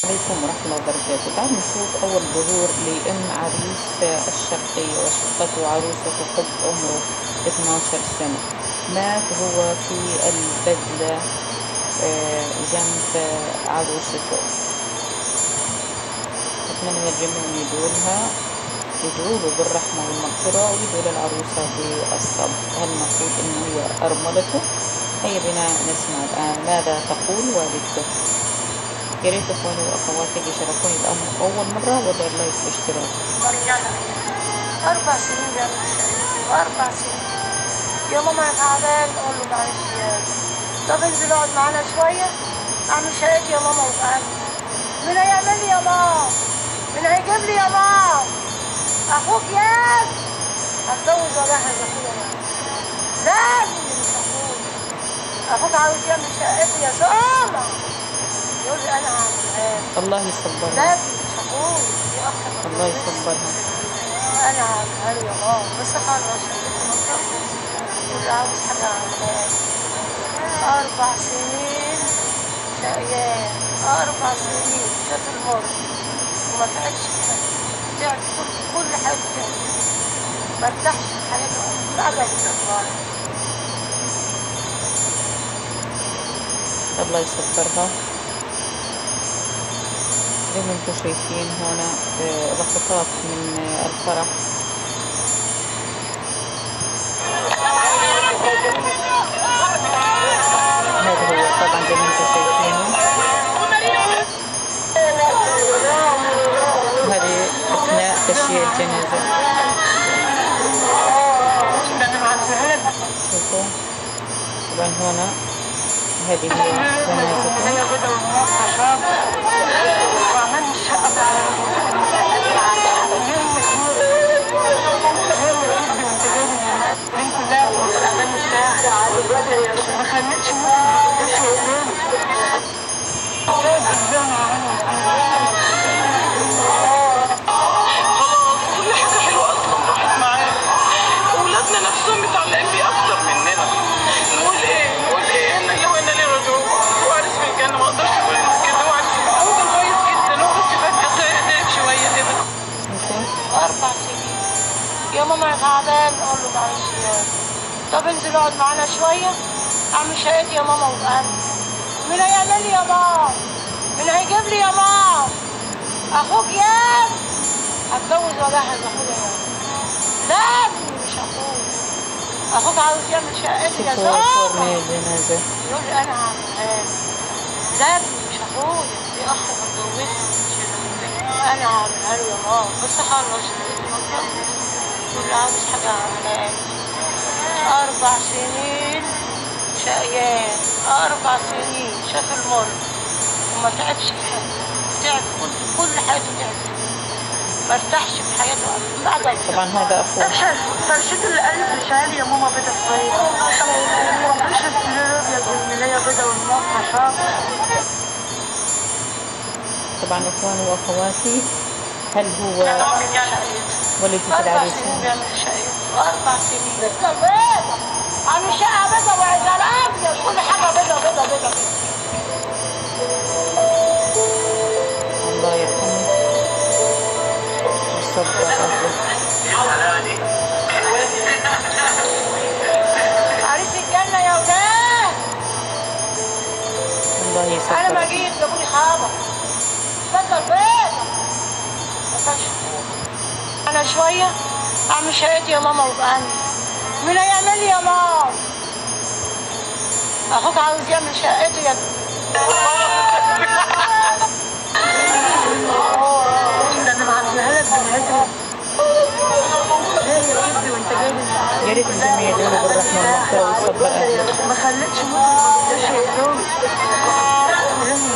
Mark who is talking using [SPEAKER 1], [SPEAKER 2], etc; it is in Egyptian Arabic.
[SPEAKER 1] عليكم ورحمة الله وبركاته تعال نشوف أول ظهور لأم عريس الشرقية وشقته عروسة حب عمره 12 سنة مات هو في البدلة آه، جنب عروسته أتمنى الجميع يدعوا لها يدعوا له بالرحمة والمغفرة ويدعوا للعروسة بالصبر هل المفروض إنه هي أرملته هيا بنا نسمع الآن ماذا تقول والدته يا ريت اخواني واخواتي يشاركوني الامر اول مره ولا اللايك والاشتراك
[SPEAKER 2] أربع سنين يا أربع سنين يا ماما تعبان أقول له معلش يا طب انزل اقعد معانا شوية أعمل شقتي يا ماما وأنا مين هيعمل لي يا ماما؟ مين هيجيب لي يا ماما؟ أخوك ياد هتجوز ولا أخويا ياد لازم مش أخوك أخوك عاوز يعمل شقتي يا سامة يقول لي أنا هعملها لك.
[SPEAKER 1] الله يصبرها
[SPEAKER 2] لازم مش أخوك دي أختك
[SPEAKER 1] الله يصبرها
[SPEAKER 2] انا عاملها له يا ماما بس خلاص واللي عاوز حاجه عاملها لي. اربع سنين شقيان اربع سنين شاف المر وما تعبش في حاجه تعب كل كل حاجه تعب ما ارتاحش في حياته بعد والله
[SPEAKER 1] الله يصبرها زي ما انتم شايفين هنا آه، لقطات من آه، الفرح هذا هو طبعا زي ما انتم شايفينه وهذه اثناء تشييع الجنازه شوفوا طبعا هنا هذه هي جنازته
[SPEAKER 2] ما خلتش
[SPEAKER 3] خلاص كل حاجة حلوة أصلا راحت معانا أولادنا نفسهم متعلقين بيه أكتر مننا نقول إيه نقول إيه إن لو إن لي رجوع وارث في الجنة ما أقدرش أقول إنه كده وارث هو كان كويس جدا هو بس فجأة تعب شوية كده
[SPEAKER 1] شوفوا
[SPEAKER 2] أربع سنين يا ماما تعبان أقول له معلش يا طب انزل اقعد معانا شوية أعمل شقتي يا ماما وأنا مين هيعمل لي يا ماما؟ مين هيجيب لي يا ماما؟ أخوك ياد هتجوز وأجهز أخويا ياد لازم مش أخوك أخوك عاوز يعمل شقتي يا
[SPEAKER 1] شوفوا صور
[SPEAKER 2] سامة
[SPEAKER 1] من الجنازه
[SPEAKER 2] يقول لي أنا هعملها لك. لازم مش أخويا دي أخ ما اتجوزش انا هعملها له يا ماما بس خلص واللي عاوز حاجه اعملها لي. اربع سنين شقيان اربع سنين شاف المر وما تعبش في حاجه تعب كل كل حياته تعب ما ارتاحش في حياته أبداً. بعد
[SPEAKER 1] طبعا هذا اخوه
[SPEAKER 2] فرشته اللي قلب لشالي يا ماما بيضة شوية وفرشة الابيض والملاية بيضة والموقع شاف
[SPEAKER 1] طبعا اخواني واخواتي هل هو والدة
[SPEAKER 2] أربع
[SPEAKER 1] العريس
[SPEAKER 2] سنين بيعمل شقة أربع سنين بيضة عامل شقة بيضة وعزال أبيض كل حاجة بيضة بيضة بيضة
[SPEAKER 1] الله يرحمه ويصبر أهله
[SPEAKER 2] عريس الجنة يا ولاد
[SPEAKER 1] الله
[SPEAKER 2] أنا ما
[SPEAKER 1] يصبر
[SPEAKER 2] جيت جابوا لي خبر بيضة بيضة ما كانش أنا شوية أعمل شقتي يا ماما وأنا مين هيعمل لي يا ماما؟ أخوك عاوز يعمل شقته يا ده أنا معملها لك بالهدوء
[SPEAKER 1] يا ريت الجميع يدعوا بالرحمة والمغفرة ويصبر أهله
[SPEAKER 2] ما خلتش ممكن ما بداش يقدروا